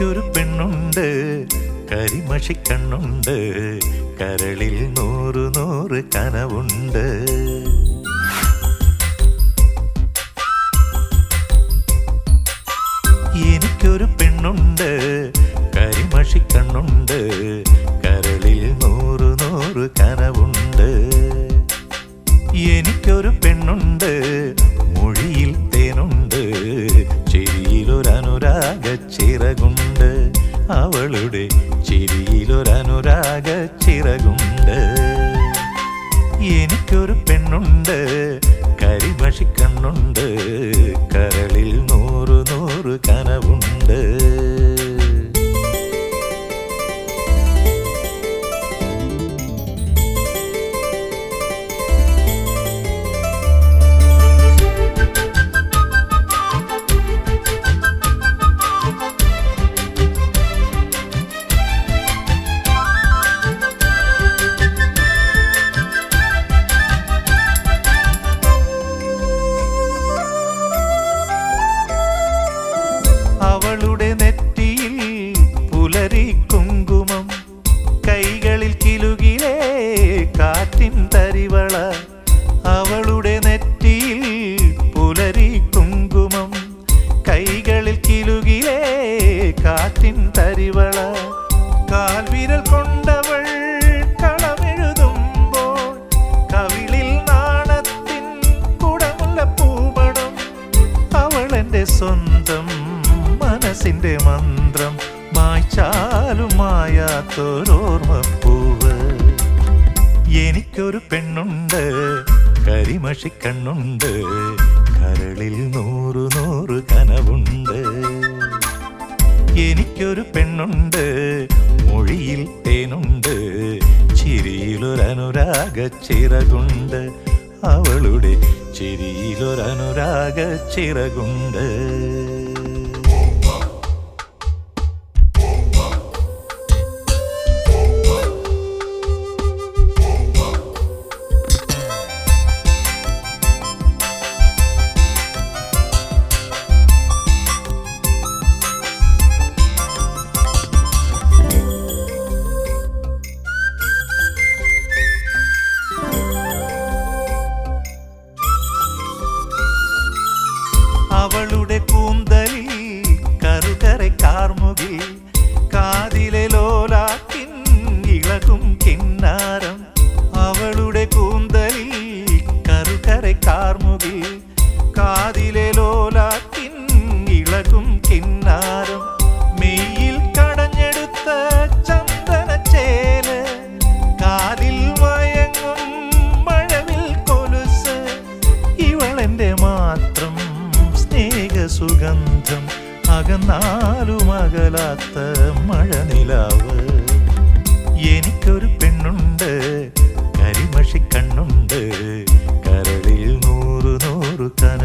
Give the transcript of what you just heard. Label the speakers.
Speaker 1: എനിക്കൊരു പെണ്ണുണ്ട് കരിമഷിക്കണ്ണുണ്ട് കരളിൽ നൂറ് നൂറ് കനവുണ്ട് എനിക്കൊരു പെണ്ണുണ്ട് കരിമഷിക്കണ്ണുണ്ട് കരളിൽ നൂറ് നൂറ് കനവുണ്ട് എനിക്കൊരു പെണ്ണുണ്ട് മൊഴിയിൽ തേനുണ്ട് ചിരിയിലൊരനുരാഗ ചിറകുണ്ട് അവളുടെ ചിരിയിലൊരനുരാഗ ചിറകുണ്ട് എനിക്കൊരു പെണ്ണുണ്ട് കരിമഷിക്കണ്ണുണ്ട് കരളിൽ നൂറ് നൂറ് കനവുണ്ട് അവളുടെ നെറ്റിയിൽ പുലരി കുങ്കുമം കൈകളിൽ കിലുകിലേ കാറ്റിൻ തരിവള അവളുടെ നെറ്റിയിൽ പുലരി കുങ്കുമം കൈകളിൽ കിലുകിലേ കാറ്റിൻ തരിവള കാൽവിരൽ കൊണ്ടവൾ കളമെഴുതുമ്പോൾ കവിളിൽ നാണത്തിൻ കുടമുള്ള പൂമണം അവൾ എൻ്റെ സ്വന്തം മനസ്സിന്റെ മന്ത്രം മായ്ച്ചാലും മായാത്തൊരോർമ്മപ്പൂവ് എനിക്കൊരു പെണ്ണുണ്ട് കരിമഷിക്കണ്ണുണ്ട് കരളിൽ നൂറ് നൂറ് കനവുണ്ട് എനിക്കൊരു പെണ്ണുണ്ട് മൊഴിയിൽ തേനുണ്ട് ചിരിയിലൊരനുരാഗ ചിറകുണ്ട് അവളുടെ ചിരിയിലൊരനുരാഗ ചിറകുണ്ട് അവളുടെ കൂന്തലിൽ കറുകரை കാർമുകിൽ കാതിലെ ലോലാക്കിൻ ഇളകും കിന്നാരം അവളുടെ കൂന്തലിൽ കറുകரை കാർമുകിൽ കാതിലെ ലോലാക്കിൻ ഇളകും കിന്നാരം മെയ്യിൽ കടഞ്ഞെടുത്ത ചന്ദനച്ചേല് കാലിൽ മയങ്ങും മഴവിൽ കൊലുസ് ഇവളെന്റെ മാത്രം സ്നേഹസുഗന്ധം അകന്നാലും അകലാത്ത മഴനിലാവ് എനിക്കൊരു പെണ്ണുണ്ട് കരിമഷിക്കണ്ണുണ്ട് കരളിൽ നൂറ് നൂറ് കന